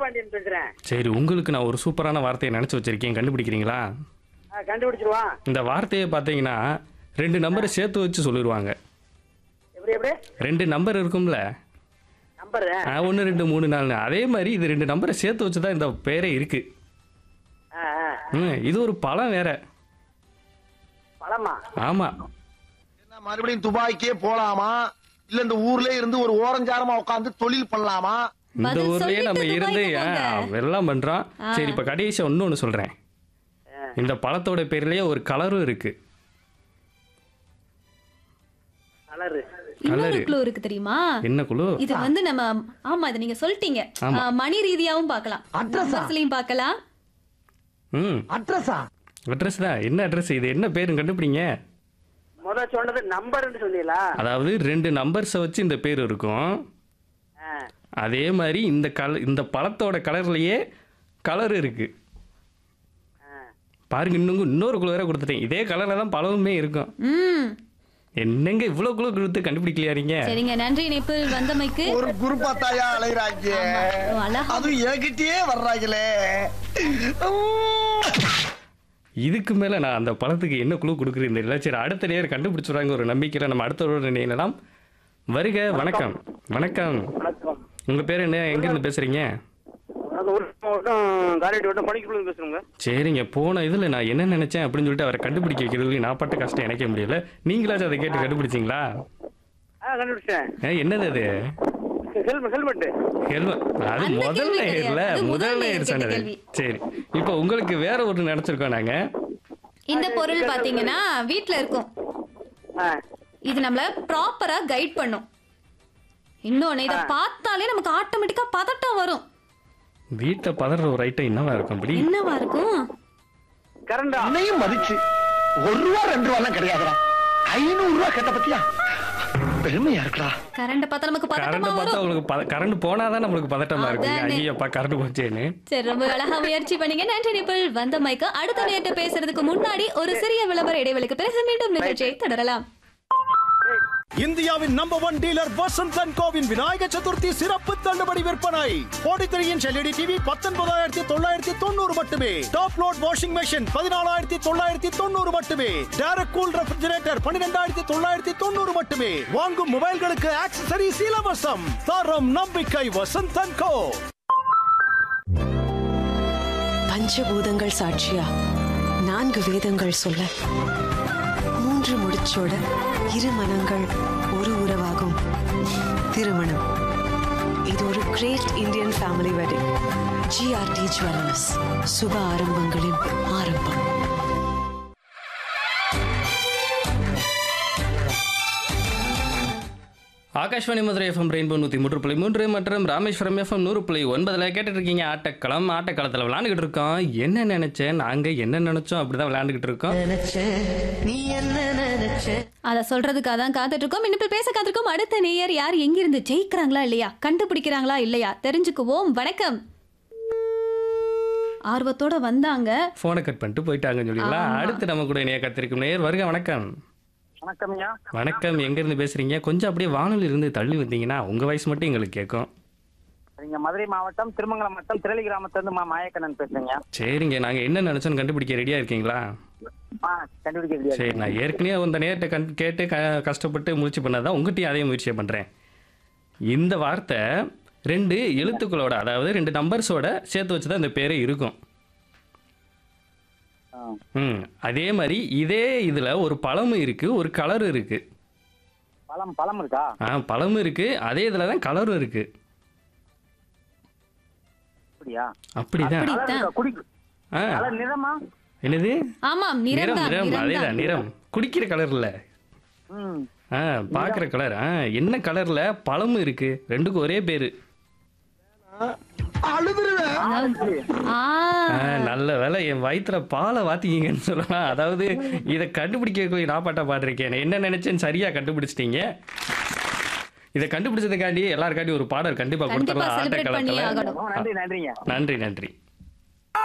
வீரபாண்டியன் பேசுறேன் சரி உங்களுக்கு நான் ஒரு சூப்பரான வார்த்தையை நினச்சி வச்சிருக்கேன் கண்டுபிடிக்கிறீங்களா ஆ, கண்டுபிடிச்சிருவான் இந்த வார்த்தையை பார்த்தீங்கன்னா ரெண்டு நம்பரை சேர்த்து வச்சு சொல்லிடுவாங்க எப்படி எப்படி ரெண்டு நம்பர் இருக்கும்ல நம்பர் ஒன்று ரெண்டு மூணு நாலு அதே மாதிரி இது ரெண்டு நம்பரை சேர்த்து வச்சு தான் இந்த பேரே இருக்கு ம் இது ஒரு பழம் வேற பழமா ஆமாம் என்ன மறுபடியும் துபாய்க்கே போலாமா இல்ல இந்த ஊர்ல இருந்து ஒரு ஓரஞ்சாரமா உட்கார்ந்து தொழில் பண்ணலாமா இந்த பதில் ஊர்லயே நம்ம சொல்லிட்டு இருந்து துபாய்க்கு ஆ, போங்க. எல்லாம் பண்றோம் சரி இப்ப கடைசியா இன்னொன்னு சொல்றேன் இந்த பழத்தோட பேர்லயே ஒரு கலரும் இருக்கு கலரு இன்னொரு கலரு. க்ளூ இருக்கு தெரியுமா என்ன குழு இது வந்து நம்ம ஆமா இது நீங்க சொல்லிட்டீங்க ஆமா. ஆ, மணி ரீதியாவும் பார்க்கலாம் நம்பர்ஸ்லயும் பார்க்கலாம் ம் அட்ரஸா அட்ரஸ் தான் என்ன அட்ரஸ் இது என்ன பேருன்னு கண்டுபிடிங்க முத சொன்னது நம்பர்னு சொன்னீங்களா அதாவது ரெண்டு நம்பர்ஸை வச்சு இந்த பேர் இருக்கும் ஆ, அதே மாதிரி இந்த கல இந்த பழத்தோட கலர்லயே கலர் இருக்கு ஆ. பாருங்க இன்னும் இன்னொரு குழு வேற கொடுத்துட்டேன் இதே கலர்ல தான் பழமுமே இருக்கும் ம் என்னங்க இவ்வளவு குழு கொடுத்து கண்டுபிடிக்கலையா நீங்க சரிங்க நன்றி இணைப்பில் வந்தமைக்கு ஒரு குருப்பா தாயா அலைகிறாங்க ஆமா, அழகா அதுவும் என்கிட்டயே வர்றாங்களே இதுக்கு மேல நான் அந்த பழத்துக்கு என்ன குழு கொடுக்குறேன் தெரியல சரி அடுத்த நேரம் கண்டுபிடிச்சுறாங்க ஒரு நம்பிக்கையில நம்ம அடுத்த நினைலாம் வருக வணக்கம் வணக்கம் வணக்கம் உங்க பேர் என்ன எங்க இருந்து பேசுறீங்க அந்த ஒரு மாவட்டம் காரைட்டி வட்டம் பணிக்குள்ள பேசுறோங்க சரிங்க போன இதுல நான் என்ன நினைச்சேன் அப்படின்னு சொல்லிட்டு அவரை கண்டுபிடிக்க வைக்கிறதுக்கு நான் பட்ட கஷ்டம் எனக்கே முடியல நீங்களாச்சும் அதை கேட்டு கண்டுபிடிச்சிங்களா ஆ கண்டுபிடிச்சேன் ஏ, என்னது அது ஹெல்மெட் ஹெல்மெட் ஹெல்மெட் அது அந்த முதல் கேள்வி நேர்ல கிடையாது. அது முதல் முதல் நேர் நேர் சொன்னது கேட்ட கேள்வி. சரி இப்போ உங்களுக்கு வேற ஒரு நினைச்சிருக்கோம் நாங்க இந்த பொருள் பாத்தீங்கன்னா வீட்ல இருக்கும் ஆ இது நம்மள ப்ராப்பரா கைட் பண்ணும் இன்னொன்னு இத பார்த்தாலே நமக்கு ஆட்டோமேட்டிக்கா பதட்டம் வரும் வீட்டை பதற ஒரு ஐட்டம் என்னவா இருக்கும் அப்படி என்னவா இருக்கும் கரண்டா அன்னையும் மதிச்சு ஒரு ரூபா ரெண்டு ரூபா எல்லாம் கிடையாதுடா ஐநூறு ரூபா கேட்ட பத்தியா பெருமையா இருக்குடா கரண்ட பார்த்தா நமக்கு கரண்ட் பதட்டமா பார்த்தா வரும் உங்களுக்கு கரண்ட் போனாதான் நம்மளுக்கு பதட்டமா இருக்கு அதானே. ஐயப்பா கரண்ட் போச்சேன்னு சரி ரொம்ப அழகா முயற்சி பண்ணீங்க நன்றி நிப்பிள் வந்த மைக்கு அடுத்த நேரத்தை பேசுறதுக்கு முன்னாடி ஒரு சிறிய விளம்பர இடைவெளிக்கு பிறகு மீண்டும் நிகழ்ச்சியை தொடரலாம் இந்தியாவின் number one dealer Vasanth and கோவின் விநாயக சதுர்த்தி சிறப்பு தள்ளுபடி விற்பனை கோடி இன்ச் எல்இடி டிவி பத்தொன்பதாயிரத்தி தொள்ளாயிரத்தி தொண்ணூறு மட்டுமே டாப் லோட் வாஷிங் மெஷின் பதினாலாயிரத்தி தொள்ளாயிரத்தி தொண்ணூறு மட்டுமே டேரக்ட் கூல் ரெஃப்ரிஜரேட்டர் பன்னிரெண்டாயிரத்தி தொள்ளாயிரத்தி தொண்ணூறு மட்டுமே வாங்கும் மொபைல்களுக்கு ஆக்சசரிஸ் இலவசம் தரம் நம்பிக்கை வசந்த் அண்ட் கோ பஞ்சபூதங்கள் சாட்சியா நான்கு வேதங்கள் சொல்ல மூன்று முடிச்சோட இரு மனங்கள் ஒரு உறவாகும் திருமணம் இது ஒரு great Indian family wedding GRT jewellers சுப ஆரம்பங்களின் ஆரம்பம் ஆகாஷ்வாணி மதுரை எஃப்எம் ரெயின்போ நூற்றி மூன்று புள்ளி மூன்று மற்றும் ராமேஸ்வரம் எஃப்எம் நூறு புள்ளி ஒன்பதில் கேட்டுட்டு இருக்கீங்க ஆட்டக்களம் ஆட்டக்களத்தில் விளையாண்டுக்கிட்டு இருக்கோம் என்ன நினைச்சேன் நாங்கள் என்ன நினைச்சோம் அப்படிதான் விளையாண்டுக்கிட்டு இருக்கோம் அத சொல்றதுக்காக தான் காத்துட்டு இருக்கோம் இன்னும் பேச காத்திருக்கோம் அடுத்த நேயர் யார் எங்கிருந்து ஜெயிக்கிறாங்களா இல்லையா கண்டுபிடிக்கிறாங்களா இல்லையா தெரிஞ்சுக்குவோம் வணக்கம் ஆர்வத்தோட வந்தாங்க ஃபோனை கட் பண்ணிட்டு போயிட்டாங்கன்னு சொல்லிங்களா அடுத்து நம்ம கூட இணைய கத்திருக்கும் நேயர் வருக வணக்கம் வணக்கம் ஐயா வணக்கம் எங்கேருந்து பேசுறீங்க கொஞ்சம் அப்படியே வானொலி இருந்து தள்ளி வந்தீங்கன்னா உங்கள் வயசு மட்டும் எங்களுக்கு கேட்கும் நீங்க மதுரை மாவட்டம் திருமங்கலம் மாவட்டம் திரளி கிராமத்துல மா மாயக்கண்ணன் பேசுறீங்க சரிங்க நாங்கள் என்ன நினச்சோன்னு கண்டுபிடிக்க ரெடியாக இருக்கீங்களா ஆ கண்டுபிடிக்க முடியாது சரி நான் ஏற்கனவே அந்த நேரத்தை கண் கேட்டு க கஷ்டப்பட்டு முயற்சி பண்ணாதான் உங்கள்கிட்டயும் அதே முயற்சியை பண்ணுறேன் இந்த வார்த்தை ரெண்டு எழுத்துக்களோட அதாவது ரெண்டு நம்பர்ஸோட சேர்த்து வச்சு தான் இந்த பேரே இருக்கும் ஆ. ம் அதே மாதிரி இதே இதில் ஒரு பழமும் இருக்குது ஒரு கலரும் இருக்குது பழம் பழம் இருக்கா ஆ பழமும் இருக்குது அதே இதில் தான் கலரும் இருக்குது அப்படியா அப்படிதான் அப்படி- கலர் இருக்கா? குடி ஆ கலர் நிறமா என்னது ஆமாம் நிறம் நிறம் தான் நிறம் நிறம் அதேதான் தான் நிறம் குடிக்கிற கலர் இல்ல ம் ஆ பார்க்குற கலர் ஆ என்ன கலர்ல பழமும் இருக்கு ரெண்டுக்கும் ஒரே பேரு அழுதுருவேன் ஆ ஆ, நல்ல வேலை என் வயித்துல பாலை வாத்திக்கிங்கன்னு சொல்லலாம் அதாவது இதை கண்டுபிடிக்க நான் பாட்டா பாடிருக்கேன் என்ன நினைச்சேன்னு சரியா கண்டுபிடிச்சிட்டீங்க இதை கண்டுபிடிச்சதுக்காண்டி எல்லாருக்காண்டி ஒரு பாடல் கண்டிப்பா கண்டிப்பா கொடுத்துடலாம் செலிப்ரேட் பண்ணி ஆட்டக்களத்துல ஆகணும் நன்றி நன்றிங்க நன்றி நன்றி